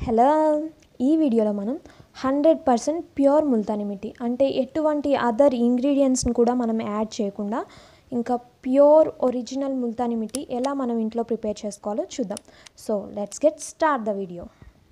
Hello ఈ వీడియోలో మనం hundred percent pure multani mitti అంటే ఎటువంటి అదర్ ఇంగ్రీడియంట్స్ని కూడా మనం యాడ్ చేయకుండా ఇంకా ప్యూర్ ఒరిజినల్ ముల్తాని మిట్టి ఎలా మనం ఇంట్లో ప్రిపేర్ చేసుకోవాలో చూద్దాం so let's get start the video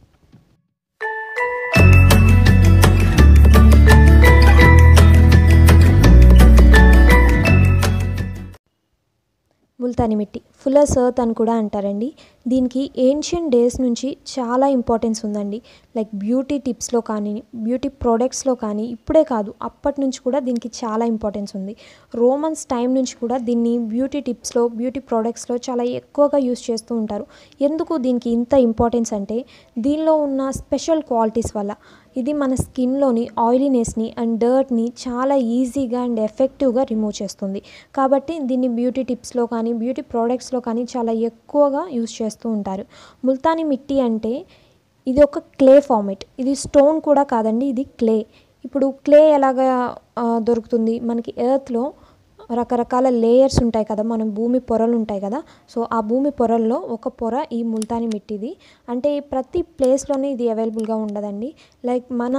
multani mitti fuller's earth అని కూడా అంటారండి దీనికి ఏన్షియన్ డేస్ నుంచి చాలా ఇంపార్టెన్స్ ఉందండి లైక్ బ్యూటీ టిప్స్లో కానీ బ్యూటీ ప్రోడక్ట్స్లో కానీ ఇప్పుడే కాదు అప్పటి నుంచి కూడా దీనికి చాలా ఇంపార్టెన్స్ ఉంది రోమన్స్ టైం నుంచి కూడా దీన్ని బ్యూటీ టిప్స్లో బ్యూటీ ప్రోడక్ట్స్లో చాలా ఎక్కువగా యూస్ చేస్తూ ఉంటారు ఎందుకు దీనికి ఇంత ఇంపార్టెన్స్ అంటే దీనిలో ఉన్న స్పెషల్ క్వాలిటీస్ వల్ల ఇది మన స్కిన్లోని ఆయిలీనెస్ని అండ్ డర్ట్ని చాలా ఈజీగా అండ్ ఎఫెక్టివ్గా రిమూవ్ చేస్తుంది కాబట్టి దీన్ని బ్యూటీ టిప్స్లో కానీ బ్యూటీ ప్రోడక్ట్స్లో కానీ చాలా ఎక్కువగా యూస్ చేస్తూ ఉంటారు ముల్తానీ మిట్టి అంటే ఇది ఒక క్లే ఫార్మేట్ ఇది స్టోన్ కూడా కాదండి ఇది క్లే ఇప్పుడు క్లే ఎలాగా దొరుకుతుంది మనకి ఎర్త్లో రకరకాల లేయర్స్ ఉంటాయి కదా మనం భూమి పొరలు ఉంటాయి కదా సో ఆ భూమి పొరల్లో ఒక పొర ఈ ముల్తాని మిట్టిది అంటే ప్రతి ప్లేస్లోనే ఇది అవైలబుల్గా ఉండదండి లైక్ మన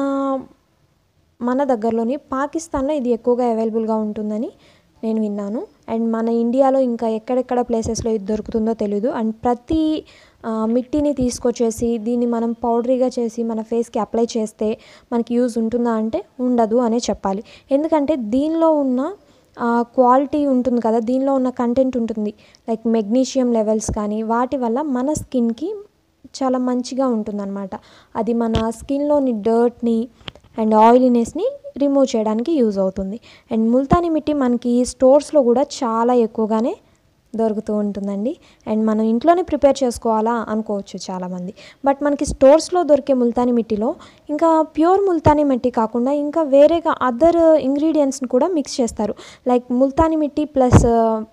మన దగ్గరలోని పాకిస్తాన్లో ఇది ఎక్కువగా అవైలబుల్గా ఉంటుందని నేను విన్నాను అండ్ మన ఇండియాలో ఇంకా ఎక్కడెక్కడ ప్లేసెస్లో ఇది దొరుకుతుందో తెలియదు అండ్ ప్రతి మిట్టిని తీసుకొచ్చేసి దీన్ని మనం పౌడరీగా చేసి మన ఫేస్కి అప్లై చేస్తే మనకి యూజ్ ఉంటుందా అంటే ఉండదు అనే చెప్పాలి ఎందుకంటే దీనిలో ఉన్న క్వాలిటీ ఉంటుంది కదా దీనిలో ఉన్న కంటెంట్ ఉంటుంది లైక్ మెగ్నీషియం లెవెల్స్ కానీ వాటి వల్ల మన స్కిన్కి చాలా మంచిగా ఉంటుందన్నమాట అది మన స్కిన్లోని డర్ట్ని అండ్ ఆయిలీనెస్ని రిమూవ్ చేయడానికి యూజ్ అవుతుంది అండ్ ముల్తాని మిట్టి మనకి స్టోర్స్లో కూడా చాలా ఎక్కువగానే దొరుకుతూ ఉంటుందండి అండ్ మనం ఇంట్లోనే ప్రిపేర్ చేసుకోవాలా అనుకోవచ్చు చాలామంది బట్ మనకి స్టోర్స్లో దొరికే ముల్తాని మిట్టిలో ఇంకా ప్యూర్ ముల్తాని మిట్టి కాకుండా ఇంకా వేరేగా అదర్ ఇంగ్రీడియంట్స్ని కూడా మిక్స్ చేస్తారు like multani mitti plus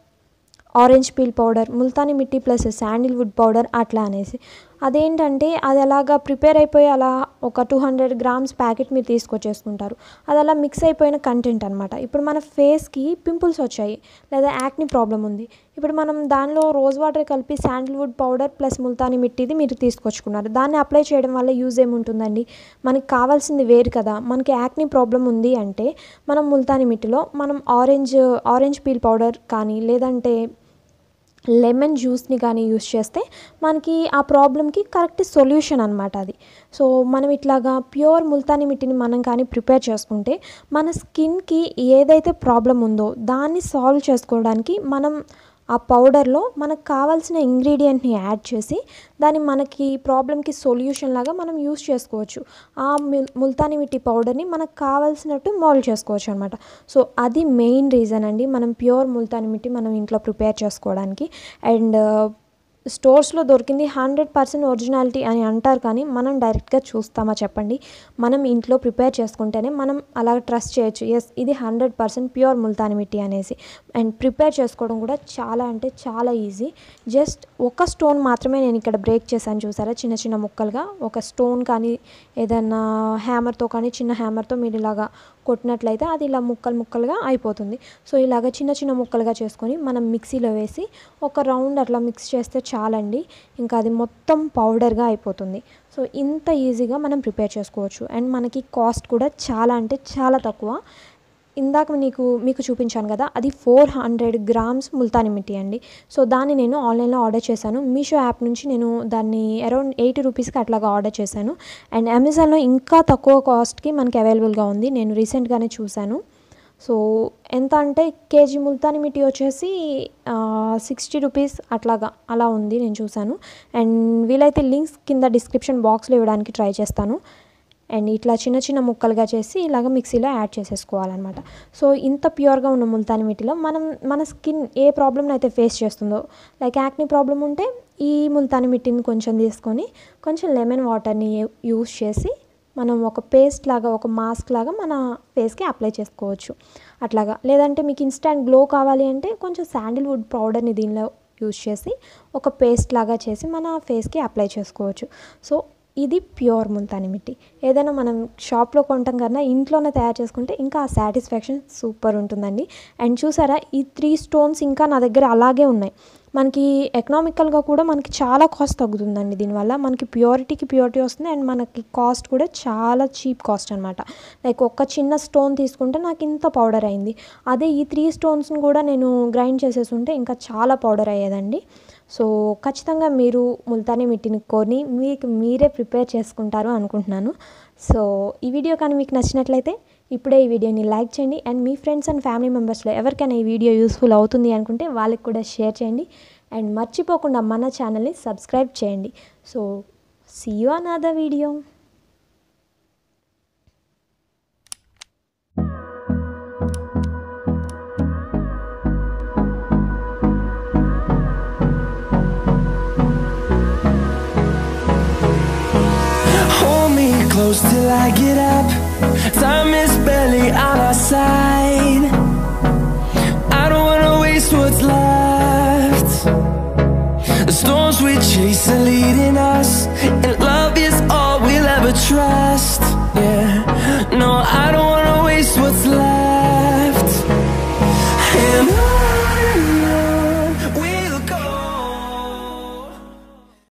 orange peel powder multani mitti plus sandalwood powder అట్లా అనేసి అదేంటంటే అది అలాగా ప్రిపేర్ అయిపోయి అలా ఒక టూ హండ్రెడ్ గ్రామ్స్ ప్యాకెట్ మీరు తీసుకొచ్చేసుకుంటారు అది అలా మిక్స్ అయిపోయిన కంటెంట్ అనమాట ఇప్పుడు మన ఫేస్కి పింపుల్స్ వచ్చాయి లేదా యాక్ని ప్రాబ్లం ఉంది ఇప్పుడు మనం దానిలో రోజ్ వాటర్ కలిపి శాండిల్వుడ్ పౌడర్ ప్లస్ ముల్తాని మిట్టిది మీరు తీసుకొచ్చుకున్నారు దాన్ని అప్లై చేయడం వల్ల యూజ్ ఏముంటుందండి మనకి కావాల్సింది వేరు కదా మనకి యాక్ని ప్రాబ్లం ఉంది అంటే మనం ముల్తాని మిట్టిలో మనం ఆరెంజ్ ఆరెంజ్ పీల్ పౌడర్ కానీ లేదంటే లెమన్ జ్యూస్ని కానీ యూస్ చేస్తే మనకి ఆ ప్రాబ్లమ్కి కరెక్ట్ సొల్యూషన్ అనమాట అది సో మనం ఇట్లాగా ప్యూర్ ముల్తాని మిట్టిని మనం కానీ ప్రిపేర్ చేసుకుంటే మన స్కిన్కి ఏదైతే ప్రాబ్లం ఉందో దాన్ని సాల్వ్ చేసుకోవడానికి మనం ఆ పౌడర్లో మనకు కావాల్సిన ఇంగ్రీడియంట్ని యాడ్ చేసి దాన్ని మనకి ప్రాబ్లమ్కి సొల్యూషన్ లాగా మనం యూస్ చేసుకోవచ్చు ఆ ముల్తాని మిట్టి పౌడర్ని మనకు కావాల్సినట్టు మోల్డ్ చేసుకోవచ్చు అనమాట సో అది మెయిన్ రీజన్ అండి మనం ప్యూర్ ముల్తాని మిట్టి మనం ఇంట్లో ప్రిపేర్ చేసుకోవడానికి అండ్ స్టోర్స్లో దొరికింది హండ్రెడ్ పర్సెంట్ ఒరిజినాలిటీ అని అంటారు కానీ మనం డైరెక్ట్గా చూస్తామా చెప్పండి మనం ఇంట్లో ప్రిపేర్ చేసుకుంటేనే మనం అలా ట్రస్ట్ చేయొచ్చు ఎస్ ఇది hundred percent pure multani mitti అనేసి అండ్ ప్రిపేర్ చేసుకోవడం కూడా చాలా అంటే చాలా ఈజీ జస్ట్ ఒక స్టోన్ మాత్రమే నేను ఇక్కడ బ్రేక్ చేశాను చూసారా చిన్న చిన్న ముక్కలుగా ఒక స్టోన్ కానీ ఏదైనా హ్యామర్తో కానీ చిన్న హ్యామర్తో మీరు ఇలాగా కొట్టినట్లయితే అది ఇలా ముక్కలు ముక్కలుగా అయిపోతుంది సో ఇలాగ చిన్న చిన్న ముక్కలుగా చేసుకొని మనం మిక్సీలో వేసి ఒక రౌండ్ అట్లా మిక్స్ చేస్తే చాలండి ఇంకా అది మొత్తం పౌడర్గా అయిపోతుంది సో ఇంత ఈజీగా మనం ప్రిపేర్ చేసుకోవచ్చు అండ్ మనకి కాస్ట్ కూడా చాలా అంటే చాలా తక్కువ ఇందాక నీకు మీకు చూపించాను కదా అది four hundred grams multani mitti అండి సో దాన్ని నేను ఆన్లైన్లో ఆర్డర్ చేశాను మీషో యాప్ నుంచి నేను దాన్ని అరౌండ్ ఎయిటీ రూపీస్కి అట్లాగా ఆర్డర్ చేశాను అండ్ అమెజాన్లో ఇంకా తక్కువ కాస్ట్కి మనకి అవైలబుల్గా ఉంది నేను రీసెంట్గానే చూశాను సో ఎంత అంటే కేజీ ముల్తాని మిట్టి వచ్చేసి సిక్స్టీ రూపీస్ అట్లాగా అలా ఉంది నేను చూశాను అండ్ వీలైతే లింక్స్ కింద డిస్క్రిప్షన్ బాక్స్లో ఇవ్వడానికి ట్రై చేస్తాను అండ్ ఇట్లా చిన్న చిన్న ముక్కలుగా చేసి ఇలాగ మిక్సీలో యాడ్ చేసేసుకోవాలన్నమాట సో ఇంత ప్యూర్గా ఉన్న ముల్తాని మిట్టిలో మనం మన స్కిన్ ఏ ప్రాబ్లమ్ని అయితే ఫేస్ చేస్తుందో లైక్ యాక్ని ప్రాబ్లం ఉంటే ఈ ముల్తాని మిట్టిని కొంచెం తీసుకొని కొంచెం లెమన్ వాటర్ని యూస్ చేసి మనం ఒక పేస్ట్ లాగా ఒక మాస్క్ లాగా మన ఫేస్కి అప్లై చేసుకోవచ్చు అట్లాగా లేదంటే మీకు ఇన్స్టాంట్ గ్లో కావాలి అంటే కొంచెం శాండిల్వుడ్ పౌడర్ని దీనిలో యూస్ చేసి ఒక పేస్ట్ లాగా చేసి మన ఫేస్కి అప్లై చేసుకోవచ్చు సో ఇది ప్యూర్ ముల్తాని మిట్టి ఏదైనా మనం షాప్లో కొంటాం కన్నా ఇంట్లోనే తయారు చేసుకుంటే ఇంకా ఆ సాటిస్ఫాక్షన్ సూపర్ ఉంటుందండి అండ్ చూసారా ఈ త్రీ స్టోన్స్ ఇంకా నా దగ్గర అలాగే ఉన్నాయి మనకి ఎకనామికల్గా కూడా మనకి చాలా కాస్ట్ తగ్గుతుందండి దీనివల్ల మనకి ప్యూరిటీకి ప్యూరిటీ వస్తుంది అండ్ మనకి కాస్ట్ కూడా చాలా చీప్ కాస్ట్ అనమాట లైక్ ఒక చిన్న స్టోన్ తీసుకుంటే నాకు ఇంత పౌడర్ అయింది అదే ఈ త్రీ స్టోన్స్ని కూడా నేను గ్రైండ్ చేసేసి ఉంటే ఇంకా చాలా పౌడర్ అయ్యేదండి సో ఖచ్చితంగా మీరు ముల్తానీ మిట్టిని కొని మీకు మీరే ప్రిపేర్ చేసుకుంటారు అనుకుంటున్నాను సో ఈ వీడియో కానీ మీకు నచ్చినట్లయితే ఇప్పుడే ఈ వీడియోని లైక్ చేయండి అండ్ మీ ఫ్రెండ్స్ అండ్ ఫ్యామిలీ మెంబర్స్లో ఎవరికైనా ఈ వీడియో యూస్ఫుల్ అవుతుంది అనుకుంటే వాళ్ళకి కూడా షేర్ చేయండి అండ్ మర్చిపోకుండా మన ఛానల్ని సబ్స్క్రైబ్ చేయండి so see you another video Hold me close till I get up. Time is barely on our side. I don't wanna waste what's left. The storms we chase are leading us, and love is all we'll ever trust. Yeah, no, I don't